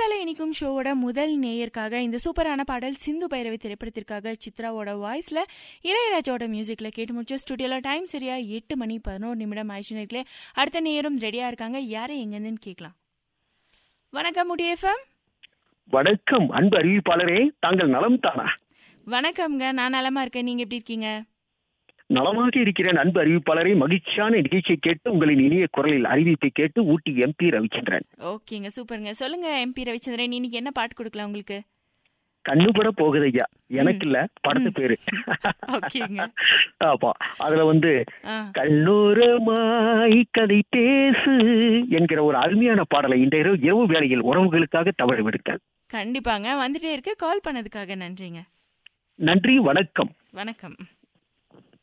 கேட்டாலே இனிக்கும் ஷோவோட முதல் நேயருக்காக இந்த சூப்பரான பாடல் சிந்து பைரவி திரைப்படத்திற்காக சித்ராவோட வாய்ஸ்ல இளையராஜாவோட மியூசிக்ல கேட்டு முடிச்ச ஸ்டுடியோல டைம் சரியா எட்டு மணி பதினோரு நிமிடம் ஆயிடுச்சுன்னு அடுத்த நேரம் ரெடியா இருக்காங்க யாரை எங்கன்னு கேட்கலாம் வணக்கம் முடியஃபம் வணக்கம் அன்பு அறிவிப்பாளரே தாங்கள் நலம் தானா வணக்கம்ங்க நான் நலமா இருக்கேன் நீங்க எப்படி இருக்கீங்க நலமாக இருக்கிறேன் அன்பு அறிவிப்பாளரே மகிழ்ச்சியான நிகழ்ச்சியை கேட்டு உங்களின் இனிய குரலில் அறிவிப்பை கேட்டு ஊட்டி எம்பி ரவிச்சந்திரன் ஓகேங்க சூப்பருங்க சொல்லுங்க எம்பி ரவிச்சந்திரன் இன்னைக்கு என்ன பாட்டு கொடுக்கலாம் உங்களுக்கு கண்ணுபட போகுதையா எனக்கு இல்ல படத்து பேரு ஓகேங்க ஆமா அதுல வந்து ஆ கல்லூரமாய் கதை பேசு என்கிற ஒரு அருமையான பாடலை இந்த இரவு இரவு வேளையில் உறவுகளுக்காக தவறு விடுத்தேன் கண்டிப்பாங்க வந்துட்டே இருக்கு கால் பண்ணதுக்காக நன்றிங்க நன்றி வணக்கம் வணக்கம்